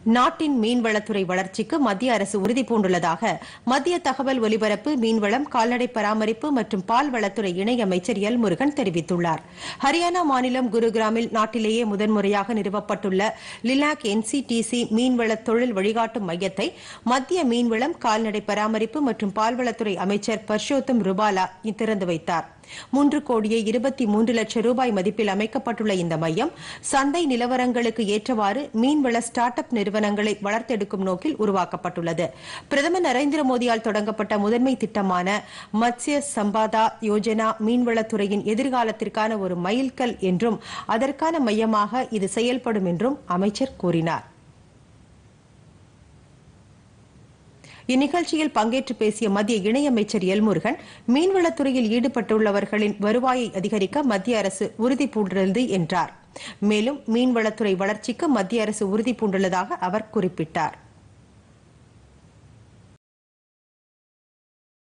நாட்டின் மீன்வளத்துறை வளர்ச்சிக்கு மத்திய அரசு உறுதிபூண்டுள்ளதாக மத்திய தகவல் ஒலிபரப்பு மீன்வளம் கால்நடை பராமரிப்பு மற்றும் பால்வளத்துறை இணையமைச்சர் எல் முருகன் தெரிவித்துள்ளார் ஹரியானா மாநிலம் குருகிராமில் நாட்டிலேயே முதன்முறையாக நிறுவப்பட்டுள்ள லிலாக் என்சிடிசி மீன்வள தொழில் வழிகாட்டும் மையத்தை மத்திய மீன்வளம் கால்நடை பராமரிப்பு மற்றும் பால்வளத்துறை அமைச்சர் பர்ஷோத்தம் ருபாலா திறந்து வைத்தார் மூன்று கோடியே இருபத்தி மூன்று லட்சம் ரூபாய் மதிப்பில் அமைக்கப்பட்டுள்ள இந்த மையம் சந்தை நிலவரங்களுக்கு ஏற்றவாறு மீன்வள ஸ்டார்ட் அப் நிறுவனங்களை வளர்த்தெடுக்கும் நோக்கில் உருவாக்கப்பட்டுள்ளது பிரதமர் நரேந்திர மோடியால் தொடங்கப்பட்ட முதன்மை திட்டமான மத்ஸ்ய சம்பாதா யோஜனா மீன்வளத்துறையின் எதிர்காலத்திற்கான ஒரு மைல்கல் என்றும் அதற்கான மையமாக இது செயல்படும் என்றும் அமைச்சர் கூறினார் இந்நிகழ்ச்சியில் பங்கேற்று பேசிய மத்திய இணையமைச்சர் எல் முருகன் மீன்வளத்துறையில் ஈடுபட்டுள்ளவர்களின் வருவாயை அதிகரிக்க மத்திய அரசு உறுதிபூண்டுள்ளது என்றார் மேலும் மீன்வளத்துறை வளர்ச்சிக்கு மத்திய அரசு உறுதிபூண்டுள்ளதாக அவர் குறிப்பிட்டார்